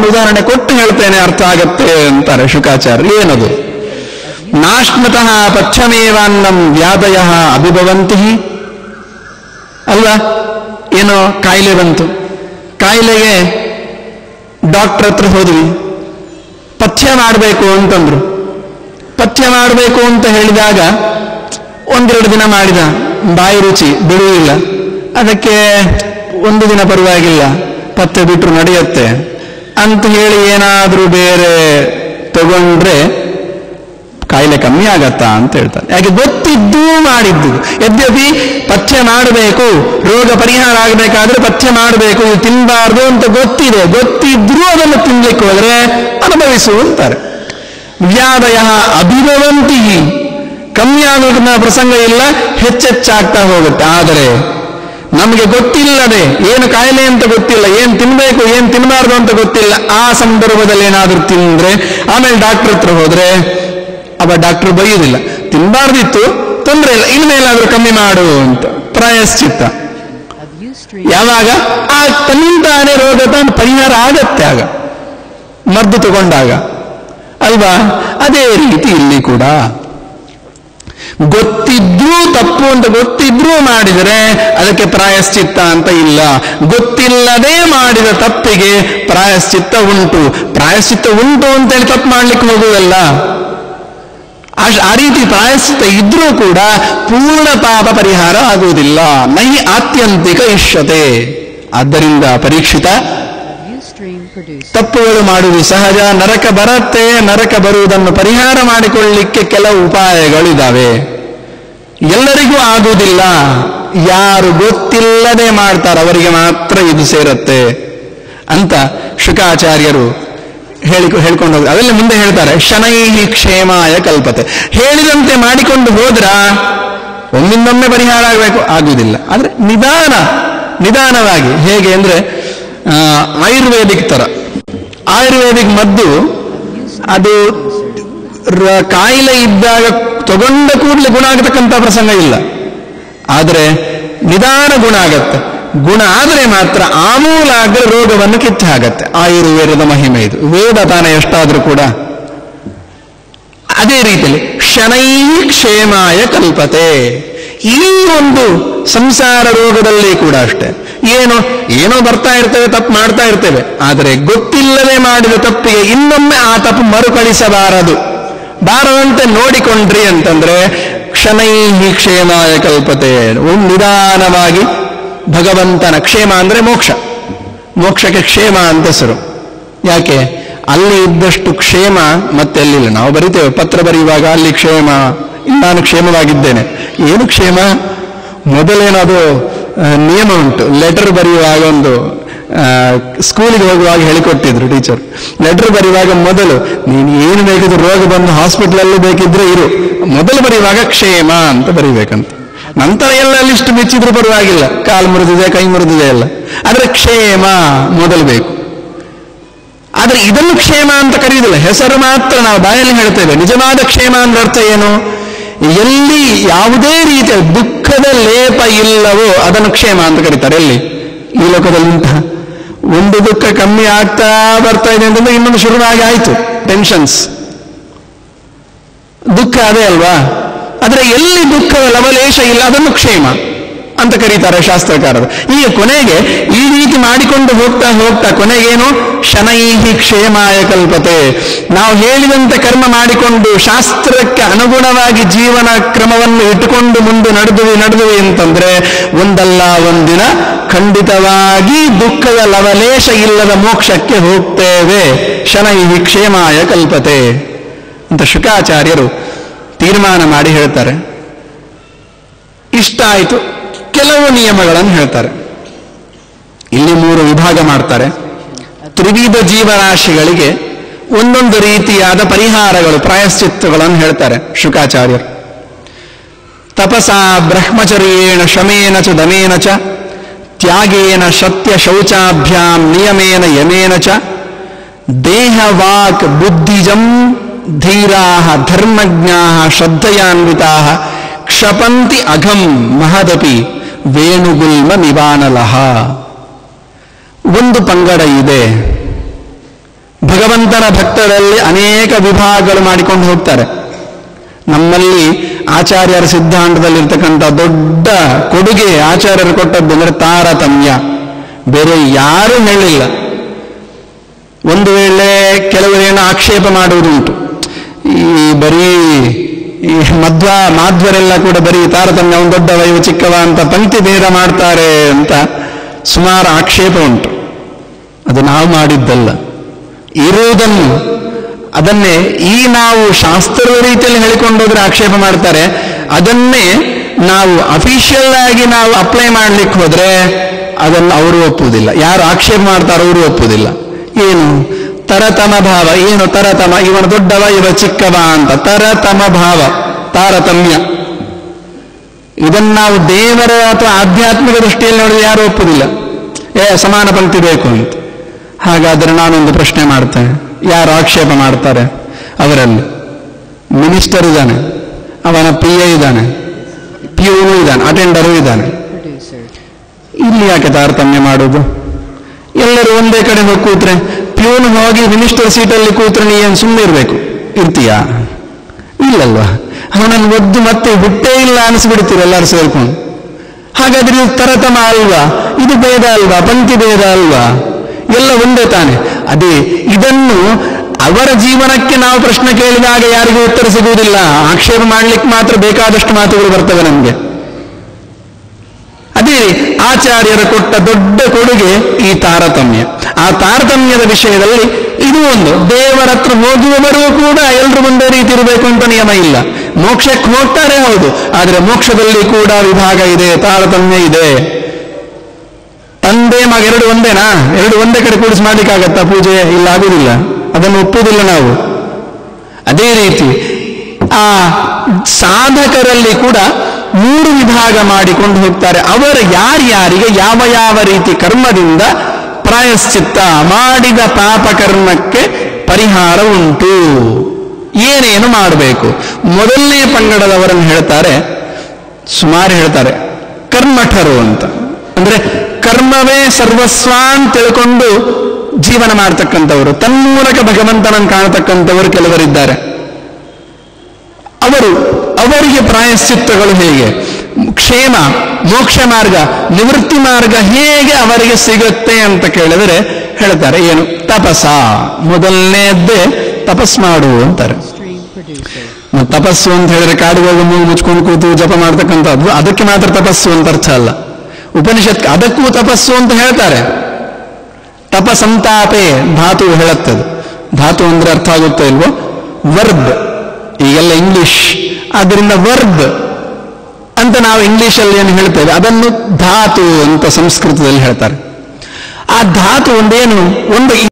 ಒಂದು ಉದಾಹರಣೆ ಕೊಟ್ಟು ಹೇಳ್ತೇನೆ ಅರ್ಥ ಆಗತ್ತೆ ಅಂತಾರೆ ಶುಕಾಚಾರ್ಯ ಏನದು ನಾಶ್ಮತಃ ಪಚ್ಚಮೇವಾನ್ನಂ ವ್ಯಾದಯ ಅಭಿಭವಂತಿ ಅಲ್ವಾ ಏನೋ ಕಾಯಿಲೆ ಬಂತು ಕಾಯಿಲೆಗೆ ಡಾಕ್ಟರ್ ಹತ್ರ ಹೋದ್ವಿ ಪಥ್ಯ ಮಾಡಬೇಕು ಅಂತಂದ್ರು ಪಥ್ಯ ಮಾಡಬೇಕು ಅಂತ ಹೇಳಿದಾಗ ಒಂದೆರಡು ದಿನ ಮಾಡಿದ ಬಾಯಿ ರುಚಿ ಬಿಡುವುದಿಲ್ಲ ಅದಕ್ಕೆ ಒಂದು ದಿನ ಪರವಾಗಿಲ್ಲ ಪಥ್ಯ ಬಿಟ್ಟರು ನಡೆಯುತ್ತೆ ಅಂತ ಹೇಳಿ ಏನಾದ್ರೂ ಬೇರೆ ತಗೊಂಡ್ರೆ ಕಾಯಿಲೆ ಕಮ್ಮಿ ಆಗತ್ತಾ ಅಂತ ಹೇಳ್ತಾರೆ ಯಾಕೆ ಗೊತ್ತಿದ್ದೂ ಮಾಡಿದ್ದು ಯದ್ಯಪಿ ಪಥ್ಯ ಮಾಡಬೇಕು ರೋಗ ಪರಿಹಾರ ಆಗಬೇಕಾದ್ರೆ ಪಥ್ಯ ಮಾಡಬೇಕು ಇದು ತಿನ್ನಬಾರ್ದು ಅಂತ ಗೊತ್ತಿದೆ ಗೊತ್ತಿದ್ರೂ ಅದನ್ನು ತಿನ್ಲಿಕ್ಕೆ ಹೋದ್ರೆ ಅನುಭವಿಸು ಅಂತಾರೆ ವ್ಯಾದಯ ಅಭಿಭವಂತಿ ಕಮ್ಮಿ ಆಗೋದನ್ನ ಪ್ರಸಂಗ ಇಲ್ಲ ಹೆಚ್ಚೆಚ್ಚಾಗ್ತಾ ಹೋಗುತ್ತೆ ಆದರೆ ನಮಗೆ ಗೊತ್ತಿಲ್ಲದೆ ಏನು ಕಾಯಿಲೆ ಅಂತ ಗೊತ್ತಿಲ್ಲ ಏನ್ ತಿನ್ಬೇಕು ಏನ್ ತಿನ್ನಬಾರ್ದು ಅಂತ ಗೊತ್ತಿಲ್ಲ ಆ ಸಂದರ್ಭದಲ್ಲಿ ಏನಾದ್ರೂ ತಿಂದ್ರೆ ಆಮೇಲೆ ಡಾಕ್ಟರ್ ಹತ್ರ ಹೋದ್ರೆ ಅವ ಡಾಕ್ಟರ್ ಬೈಯುವುದಿಲ್ಲ ತಿನ್ಬಾರ್ದಿತ್ತು ತೊಂದ್ರೆ ಇಲ್ಲ ಇನ್ಮೇಲಾದ್ರೂ ಕಮ್ಮಿ ಮಾಡು ಅಂತ ಪ್ರಾಯಶ್ಚಿತ್ತ of Ustream ಯಾವಾಗ ಆ ತನ್ನಿಂದಾನೇ ರೋಗ ತಾನು ಪರಿಹಾರ ಆಗತ್ತೆ ಆಗ ಮದ್ದು ತಗೊಂಡಾಗ ಅಲ್ವಾ ಅದೇ ರೀತಿ ಇಲ್ಲಿ ಕೂಡ ಗೊತ್ತಿದ್ರೂ ತಪ್ಪು ಅಂತ ಗೊತ್ತಿದ್ರೂ ಮಾಡಿದರೆ ಅದಕ್ಕೆ ಪ್ರಾಯಶ್ಚಿತ್ತ ಅಂತ ಇಲ್ಲ ಗೊತ್ತಿಲ್ಲದೆ ಮಾಡಿದ ತಪ್ಪಿಗೆ ಪ್ರಾಯಶ್ಚಿತ್ತ ಉಂಟು ಪ್ರಾಯಶ್ಚಿತ್ತ ಉಂಟು ಅಂತೇಳಿ ತಪ್ಪು ಮಾಡ್ಲಿಕ್ಕೆ ಹೋಗುವುದಲ್ಲ ಆ ಆ ರೀತಿ ಪ್ರಾಯಶ್ಚಿತ್ತ ಇದ್ರೂ ಕೂಡ ಪೂರ್ಣ ಪಾಪ ಪರಿಹಾರ ಆಗುವುದಿಲ್ಲ ನೈ ಆತ್ಯಂತಿಕ ಇಷ್ಯತೆ ಆದ್ದರಿಂದ ಪರೀಕ್ಷಿತ of Ustream produced ತಪ್ಪುಗಳು ಮಾಡುವುದು ಸಹಜ ನರಕ ಬರತ್ತೆ ನರಕ ಬರುವುದನ್ನು ಪರಿಹಾರ ಮಾಡಿಕೊಳ್ಳಿಕ್ಕೆ ಕೆಲವು ಉಪಾಯಗಳಿದ್ದಾವೆ ಎಲ್ಲರಿಗೂ ಆಗುವುದಿಲ್ಲ ಯಾರು ಗೊತ್ತಿಲ್ಲದೆ ಮಾಡ್ತಾರೆ ಅವರಿಗೆ ಮಾತ್ರ ಇದು ಸೇರತ್ತೆ ಅಂತ ಶುಕಾಚಾರ್ಯರು ಹೇಳಿ ಹೇಳ್ಕೊಂಡು ಹೋಗ ಅವೆಲ್ಲ ಮುಂದೆ ಹೇಳ್ತಾರೆ ಶನೈಹಿ ಕ್ಷೇಮಾಯ ಕಲ್ಪತೆ ಹೇಳಿದಂತೆ ಮಾಡಿಕೊಂಡು ಹೋದ್ರ ಒಮ್ಮಿಂದೊಮ್ಮೆ ಪರಿಹಾರ ಆಗಬೇಕು ಆಗುವುದಿಲ್ಲ ಆದ್ರೆ ನಿಧಾನ ನಿಧಾನವಾಗಿ ಹೇಗೆ ಅಂದ್ರೆ ಆ, ಆಯುರ್ವೇದಿಕ್ ತರ ಆಯುರ್ವೇದಿಕ್ ಮದ್ದು ಅದು ರ- ಕಾಯಿಲೆ ಇದ್ದಾಗ ತಗೊಂಡ ಕೂಡಲೇ ಗುಣ ಆಗತಕ್ಕಂಥ ಪ್ರಸಂಗ ಇಲ್ಲ ಆದರೆ ನಿಧಾನ ಗುಣ ಆಗತ್ತೆ ಗುಣ ಆದರೆ ಮಾತ್ರ ಆಮೂಲಾಗ್ರ ರೋಗವನ್ನು ಕಿತ್ತು ಹಾಗತ್ತೆ ಆಯುರ್ವೇದದ ಮಹಿಮೆ ಇದು ವೇದ ತಾನೇ ಎಷ್ಟಾದ್ರೂ ಕೂಡ ಅದೇ ರೀತಿಯಲ್ಲಿ ಶನೈ ಕ್ಷೇಮಾಯ ಕಲ್ಪತೆ ಈ ಒಂದು ಸಂಸಾರ ರೋಗದಲ್ಲಿ ಕೂಡ ಅಷ್ಟೇ ಏನು ಏನೋ ಬರ್ತಾ ಇರ್ತೇವೆ ತಪ್ಪು ಮಾಡ್ತಾ ಇರ್ತೇವೆ ಆದರೆ ಗೊತ್ತಿಲ್ಲದೆ ಮಾಡಿದ ತಪ್ಪಿಗೆ ಇನ್ನೊಮ್ಮೆ ಆ ತಪ್ಪು ಮರುಕಳಿಸಬಾರದು ಬಾರದಂತೆ ನೋಡಿಕೊಂಡ್ರಿ ಅಂತಂದ್ರೆ ಕ್ಷಣೈ ಕ್ಷೇಮಾಯ ಕಲ್ಪತೆ ಒಂದು ನಿಧಾನವಾಗಿ ಭಗವಂತನ ಕ್ಷೇಮ ಅಂದ್ರೆ ಮೋಕ್ಷ ಮೋಕ್ಷಕ್ಕೆ ಕ್ಷೇಮ ಅಂತ ಹೆಸರು ಯಾಕೆ ಅಲ್ಲಿ ಇದ್ದಷ್ಟು ಕ್ಷೇಮ ಮತ್ತೆ ಎಲ್ಲಿಲ್ಲ ನಾವು ಬರಿತೇವೆ ಪತ್ರ ಬರೆಯುವಾಗ ಅಲ್ಲಿ ಕ್ಷೇಮ ನಾನು ಕ್ಷೇಮವಾಗಿದ್ದೇನೆ ಏನು ಕ್ಷೇಮ ಮೊದಲೇನೋ ಅದು ಆ, ನಿಯಮ ಉಂಟು ಲೆಟರ್ ಬರೆಯುವಾಗ ಒಂದು ಸ್ಕೂಲಿಗೆ ಹೋಗುವಾಗ ಹೇಳಿಕೊಟ್ಟಿದ್ರು ಟೀಚರ್ ಲೆಟರ್ ಬರೆಯುವಾಗ ಮೊದಲು ನೀನು ಏನು ಬೇಕಿದ್ರು ರೋಗ ಬಂದು ಹಾಸ್ಪಿಟಲಲ್ಲಿ ಬೇಕಿದ್ರೆ ಇರು ಮೊದಲು ಬರೆಯುವಾಗ ಕ್ಷೇಮ ಅಂತ ಬರೀಬೇಕಂತ ನಂತರ ಎಲ್ಲ ಲಿಸ್ಟ್ ಬಿಚ್ಚಿದ್ರು ಪರವಾಗಿಲ್ಲ ಕಾಲು ಮುರಿದಿದೆ ಕೈ ಮುರಿದಿದೆ ಎಲ್ಲ ಆದ್ರೆ ಕ್ಷೇಮ ಮೊದಲು ಬೇಕು ಆದ್ರೆ ಇದನ್ನು ಕ್ಷೇಮ ಅಂತ ಕರೆಯುವುದಿಲ್ಲ ಹೆಸರು ಮಾತ್ರ ನಾವು ಬಾಯಲ್ಲಿ ಹೇಳ್ತೇವೆ ನಿಜವಾದ ಕ್ಷೇಮ ಅಂದ್ರೆ ಅರ್ಥ ಏನು ಎಲ್ಲಿ ಯಾವುದೇ ರೀತಿಯ ದುಃಖದ ಲೇಪ ಇಲ್ಲವೋ ಅದನ್ನು ಕ್ಷೇಮ ಅಂತ ಕರೀತಾರೆ ಎಲ್ಲಿ ಈ ಲೋಕದಲ್ಲಿ ಉಂಟ ಒಂದು ದುಃಖ ಕಮ್ಮಿ ಆಗ್ತಾ ಬರ್ತಾ ಇದೆ ಅಂತಂದ್ರೆ ಇನ್ನೊಂದು ಶುರುವಾಗಿ ಆಯ್ತು ಟೆನ್ಷನ್ಸ್ ದುಃಖ ಅದೇ ಅಲ್ವಾ ಆದ್ರೆ ಎಲ್ಲಿ ದುಃಖದ ಲವಲೇಶ ಇಲ್ಲ ಅದನ್ನು ಕ್ಷೇಮ ಅಂತ ಕರೀತಾರೆ ಶಾಸ್ತ್ರಕಾರರು ಈಗ ಕೊನೆಗೆ ಈ ರೀತಿ ಮಾಡಿಕೊಂಡು ಹೋಗ್ತಾ ಹೋಗ್ತಾ ಕೊನೆಗೇನು ಶನೈಹಿ ಕ್ಷೇಮಾಯ ಕಲ್ಪತೆ ನಾವು ಹೇಳಿದಂತೆ ಕರ್ಮ ಮಾಡಿಕೊಂಡು ಶಾಸ್ತ್ರಕ್ಕೆ ಅನುಗುಣವಾಗಿ ಜೀವನ ಕ್ರಮವನ್ನು ಇಟ್ಟುಕೊಂಡು ಮುಂದೆ ನಡೆದುವಿ ನಡೆದುವಿ ಅಂತಂದ್ರೆ ಒಂದಲ್ಲ ಒಂದಿನ ಖಂಡಿತವಾಗಿ ದುಃಖದ ಲವಲೇಶ ಇಲ್ಲದ ಮೋಕ್ಷಕ್ಕೆ ಹೋಗ್ತೇವೆ ಶನೈಹಿ ಕ್ಷೇಮಾಯ ಕಲ್ಪತೆ ಅಂತ ಶುಕಾಚಾರ್ಯರು ತೀರ್ಮಾನ ಮಾಡಿ ಹೇಳ್ತಾರೆ ಇಷ್ಟ ಆಯಿತು ಕೆಲವು ನಿಯಮಗಳನ್ನು ಹೇಳ್ತಾರೆ ಇಲ್ಲಿ ಮೂರು ವಿಭಾಗ ಮಾಡ್ತಾರೆ ತ್ರಿವಿಧ ಜೀವರಾಶಿಗಳಿಗೆ ಒಂದೊಂದು ರೀತಿಯಾದ ಪರಿಹಾರಗಳು ಪ್ರಾಯಶ್ಚಿತ್ತಗಳನ್ನು ಹೇಳ್ತಾರೆ ಶುಕಾಚಾರ್ಯರು ತಪಸ ಬ್ರಹ್ಮಚರ್ಯೇಣ ಶಮೇನ ಚ ದಮೇನ ಚ ತ್ಯಾಗೇನ ಸತ್ಯ ಶೌಚಾಭ್ಯಾಂ ನಿಯಮೇನ ಯಮೇನ ಚ ದೇಹ ವಾಕ್ ಬುದ್ಧಿಜಂ ಧೀರಾ ಧರ್ಮಜ್ಞಾ ಶ್ರದ್ಧಯಾನ್ವಿತಾ ಕ್ಷಪಂತಿ ಅಘಂ ಮಹದಪಿ ವೇಣುಗುಲ್ಮ ನಿವಾನಲಹ ಒಂದು ಪಂಗಡ ಇದೆ ಭಗವಂತನ ಭಕ್ತರಲ್ಲಿ ಅನೇಕ ವಿಭಾಗಗಳು ಮಾಡಿಕೊಂಡು ಹೋಗ್ತಾರೆ ನಮ್ಮಲ್ಲಿ ಆಚಾರ್ಯರ ಸಿದ್ಧಾಂತದಲ್ಲಿರ್ತಕ್ಕಂಥ ದೊಡ್ಡ ಕೊಡುಗೆ ಆಚಾರ್ಯರು ಕೊಟ್ಟದ್ದು ಅಂದರೆ ತಾರತಮ್ಯ ಬೇರೆ ಯಾರೂ ಹೇಳಿಲ್ಲ ಒಂದು ವೇಳೆ ಕೆಲವರೇನು ಆಕ್ಷೇಪ ಮಾಡುವುದುಂಟು ಈ ಬರೀ ಈ ಮಧ್ವ ಮಾಧ್ವರೆಲ್ಲ ಕೂಡ ಬರೀ ತಾರತಮ್ಯ ಒಂದು ದೊಡ್ಡವ ಇವ ಚಿಕ್ಕವ ಅಂತ ಪಂಕ್ತಿ ಭೇದ ಮಾಡ್ತಾರೆ ಅಂತ ಸುಮಾರು ಆಕ್ಷೇಪ ಉಂಟು ಅದು ನಾವು ಮಾಡಿದ್ದಲ್ಲ ಇರುವುದನ್ನು ಅದನ್ನೇ ಈ ನಾವು ಶಾಸ್ತ್ರದ ರೀತಿಯಲ್ಲಿ ಹೇಳಿಕೊಂಡೋದ್ರೆ ಆಕ್ಷೇಪ ಮಾಡ್ತಾರೆ ಅದನ್ನೇ ನಾವು ಅಫಿಷಿಯಲ್ ಆಗಿ ನಾವು ಅಪ್ಲೈ ಮಾಡ್ಲಿಕ್ಕೆ ಹೋದ್ರೆ ಅದನ್ನು ಅವರು ಒಪ್ಪುವುದಿಲ್ಲ ಯಾರು ಆಕ್ಷೇಪ ಮಾಡ್ತಾರೋ ಅವರು ಒಪ್ಪುವುದಿಲ್ಲ ಏನು ತರತಮ ಭಾವ ಏನು ತರತಮ ಇವನು ದೊಡ್ಡವ ಇವ ಚಿಕ್ಕವ ಅಂತ ತರತಮ ಭಾವ ತಾರತಮ್ಯ ಇದನ್ನು ನಾವು ದೇವರ ಅಥವಾ ಆಧ್ಯಾತ್ಮಿಕ ದೃಷ್ಟಿಯಲ್ಲಿ ನೋಡಿದ್ರೆ ಯಾರು ಒಪ್ಪುವುದಿಲ್ಲ ಏ ಸಮಾನ ಪಂಕ್ತಿ ಬೇಕು ಅಂತ ಹಾಗಾದ್ರೆ ನಾನೊಂದು ಪ್ರಶ್ನೆ ಮಾಡ್ತೇನೆ ಯಾರು ಆಕ್ಷೇಪ ಮಾಡ್ತಾರೆ ಅವರಲ್ಲಿ ಮಿನಿಸ್ಟರ್ ಇದ್ದಾನೆ ಅವನ ಪಿ ಎ ಇದ್ದಾನೆ ಪ್ಯೂನು ಇದ್ದಾನೆ ಅಟೆಂಡರು ಇದ್ದಾನೆ Producer. ಇಲ್ಲಿ ಯಾಕೆ ತಾರತಮ್ಯ ಮಾಡುವುದು ಎಲ್ಲರೂ ಒಂದೇ ಕಡೆ ಹೋಗಿ ಕೂತ್ರೆ ಪ್ಯೂನ್ ಹೋಗಿ ಮಿನಿಸ್ಟರ್ ಸೀಟಲ್ಲಿ ಕೂತ್ರೆ ನೀ ಏನು ಸುಮ್ಮನೆ ಇರಬೇಕು ಇರ್ತೀಯಾ ಇಲ್ಲಲ್ವಾ ಅವನನ್ನು ಒದ್ದು ಮತ್ತೆ ಹುಟ್ಟೇ ಇಲ್ಲ ಅನಿಸ್ಬಿಡ್ತೀರ ಎಲ್ಲರೂ ಸೇರ್ಕೊಂಡು ಹಾಗಾದ್ರೆ ಇದು ತರತಮ ಅಲ್ವಾ ಇದು ಭೇದ ಅಲ್ವಾ ಪಂಕ್ತಿ ಭೇದ ಅಲ್ವಾ ಎಲ್ಲ ಒಂದೇ ತಾನೆ ಅದೇ ಇದನ್ನು ಅವರ ಜೀವನಕ್ಕೆ ನಾವು ಪ್ರಶ್ನೆ ಕೇಳಿದಾಗ ಯಾರಿಗೂ ಉತ್ತರ ಸಿಗುವುದಿಲ್ಲ ಆಕ್ಷೇಪ ಮಾಡ್ಲಿಕ್ಕೆ ಮಾತ್ರ ಬೇಕಾದಷ್ಟು ಮಾತುಗಳು ಬರ್ತವೆ ನಮಗೆ ಅದೇ ಆಚಾರ್ಯರು ಕೊಟ್ಟ ದೊಡ್ಡ ಕೊಡುಗೆ ಈ ತಾರತಮ್ಯ ಆ ತಾರತಮ್ಯದ ವಿಷಯದಲ್ಲಿ ಇದು ಒಂದು ದೇವರ ಹತ್ರ ಹೋಗುವವರೂ ಕೂಡ ಎಲ್ರು ಒಂದೇ ರೀತಿ ಇರಬೇಕು ಅಂತ ನಿಯಮ ಇಲ್ಲ ಮೋಕ್ಷಕ್ಕೆ ಹೋಗ್ತಾರೆ ಹೌದು ಆದರೆ ಮೋಕ್ಷದಲ್ಲಿ ಕೂಡ ವಿಭಾಗ ಇದೆ ತಾರತಮ್ಯ ಇದೆ ತಂದೆ ಮಗ ಎರಡು ಒಂದೇನಾ ಎರಡು ಒಂದೇ ಕಡೆ ಕೂಡಿಸಿ ಮಾಡ್ಲಿಕ್ಕಾಗತ್ತಾ ಪೂಜೆ ಇಲ್ಲ ಆಗುದಿಲ್ಲ ಅದನ್ನು ಒಪ್ಪುವುದಿಲ್ಲ ನಾವು ಅದೇ ರೀತಿ ಆ ಸಾಧಕರಲ್ಲಿ ಕೂಡ ಮೂರು ವಿಭಾಗ ಮಾಡಿಕೊಂಡು ಹೋಗ್ತಾರೆ ಅವರ ಯಾರ್ಯಾರಿಗೆ ಯಾವ ಯಾವ ರೀತಿ ಕರ್ಮದಿಂದ ಪ್ರಾಯಶ್ಚಿತ್ತ ಮಾಡಿದ ಪಾಪ ಕರ್ಮಕ್ಕೆ ಪರಿಹಾರ ಉಂಟು ಏನೇನು ಮಾಡಬೇಕು ಮೊದಲನೇ ಪಂಗಡದವರನ್ನು ಹೇಳ್ತಾರೆ ಸುಮಾರು ಹೇಳ್ತಾರೆ ಕರ್ಮಠರು ಅಂತ ಅಂದ್ರೆ ಕರ್ಮವೇ ಸರ್ವಸ್ವ ಅಂತ ತಿಳ್ಕೊಂಡು ಜೀವನ ಮಾಡ್ತಕ್ಕಂಥವರು ತನ್ಮೂಲಕ ಭಗವಂತನನ್ನು ಕಾಣತಕ್ಕಂಥವರು ಕೆಲವರಿದ್ದಾರೆ ಅವರು ಅವರಿಗೆ ಪ್ರಾಯಶ್ಚಿತ್ತಗಳು ಹೇಗೆ ಕ್ಷೇಮ ಮೋಕ್ಷ ಮಾರ್ಗ ನಿವೃತ್ತಿ ಮಾರ್ಗ ಹೇಗೆ ಅವರಿಗೆ ಸಿಗುತ್ತೆ ಅಂತ ಕೇಳಿದರೆ ಹೇಳ್ತಾರೆ ಏನು ತಪಸ ಮೊದಲನೇದ್ದೇ ತಪಸ್ ಮಾಡು ಅಂತಾರೆ Stream producer. ಮತ್ತು ತಪಸ್ಸು ಅಂತ ಹೇಳಿದ್ರೆ ಕಾಡಿಗೆ ಹೋಗಿ ಮೂಗು ಮುಚ್ಕೊಂಡು ಕೂತು ಜಪ ಮಾಡ್ತಕ್ಕಂಥದ್ದು ಅದಕ್ಕೆ ಮಾತ್ರ ತಪಸ್ಸು ಅಂತ ಅರ್ಥ ಅಲ್ಲ ಉಪನಿಷತ್ ಅದಕ್ಕೂ ತಪಸ್ಸು ಅಂತ ಹೇಳ್ತಾರೆ ತಪಸಂತಾಪೆ ಧಾತು ಹೇಳುತ್ತದೆ ಧಾತು ಅಂದ್ರೆ ಅರ್ಥ ಆಗುತ್ತೋ ಇಲ್ವೋ ವರ್ಬ್ ಈಗೆಲ್ಲ ಇಂಗ್ಲಿಷ್ ಆದ್ದರಿಂದ ವರ್ಬ್ ಅಂತ ನಾವು ಇಂಗ್ಲಿಷಲ್ಲಿ ಏನು ಹೇಳ್ತೇವೆ ಅದನ್ನು ಧಾತು ಅಂತ ಸಂಸ್ಕೃತದಲ್ಲಿ ಹೇಳ್ತಾರೆ ಆ ಧಾತು ಒಂದೇನು ಒಂದು